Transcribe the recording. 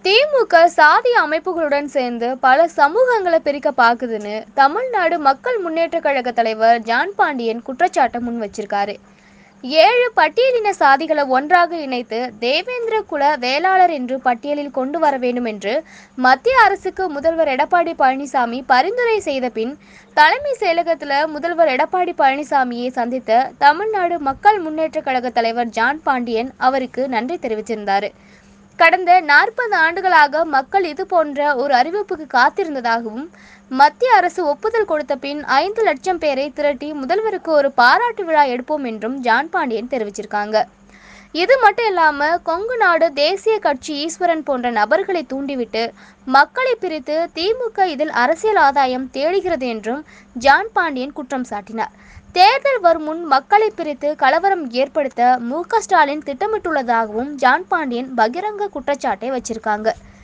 திமுக சாதி அமைப்புகளுடன் சேர்ந்து பல சமூகங்களை பிரிக்க பாக்குதுன்னு தமிழ்நாடு மக்கள் முன்னேற்ற கழக தலைவர் ஜான் பாண்டியன் குற்றச்சாட்டை முன் வச்சிருக்காரு ஏழு பட்டியலின சாதிகளை ஒன்றாக இணைத்து தேவேந்திர குல வேளாளர் என்று பட்டியலில் கொண்டு வர வேண்டும் என்று மத்திய அரசுக்கு முதல்வர் எடப்பாடி பழனிசாமி பரிந்துரை செய்த பின் தலைமை செயலகத்தில் முதல்வர் எடப்பாடி பழனிசாமியை சந்தித்த தமிழ்நாடு மக்கள் முன்னேற்ற கழக தலைவர் ஜான் பாண்டியன் அவருக்கு நன்றி தெரிவிச்சிருந்தார் கடந்த நாற்பது ஆண்டுகளாக மக்கள் இது போன்ற ஒரு அறிவிப்புக்கு காத்திருந்ததாகவும் மத்திய அரசு ஒப்புதல் கொடுத்த பின் ஐந்து லட்சம் பேரை திரட்டி முதல்வருக்கு ஒரு பாராட்டு விழா எடுப்போம் என்றும் ஜான் பாண்டியன் தெரிவிச்சிருக்காங்க இது மட்டும் இல்லாம கொங்கு நாடு தேசிய கட்சி ஈஸ்வரன் போன்ற நபர்களை தூண்டிவிட்டு மக்களை பிரித்து திமுக இதில் அரசியல் ஆதாயம் தேடுகிறது என்றும் ஜான் பாண்டியன் குற்றம் சாட்டினார் தேர்தல் வரும் முன் மக்களை பிரித்து கலவரம் ஏற்படுத்த மு க ஸ்டாலின் திட்டமிட்டுள்ளதாகவும் ஜான் பாண்டியன் பகிரங்க குற்றச்சாட்டை வச்சிருக்காங்க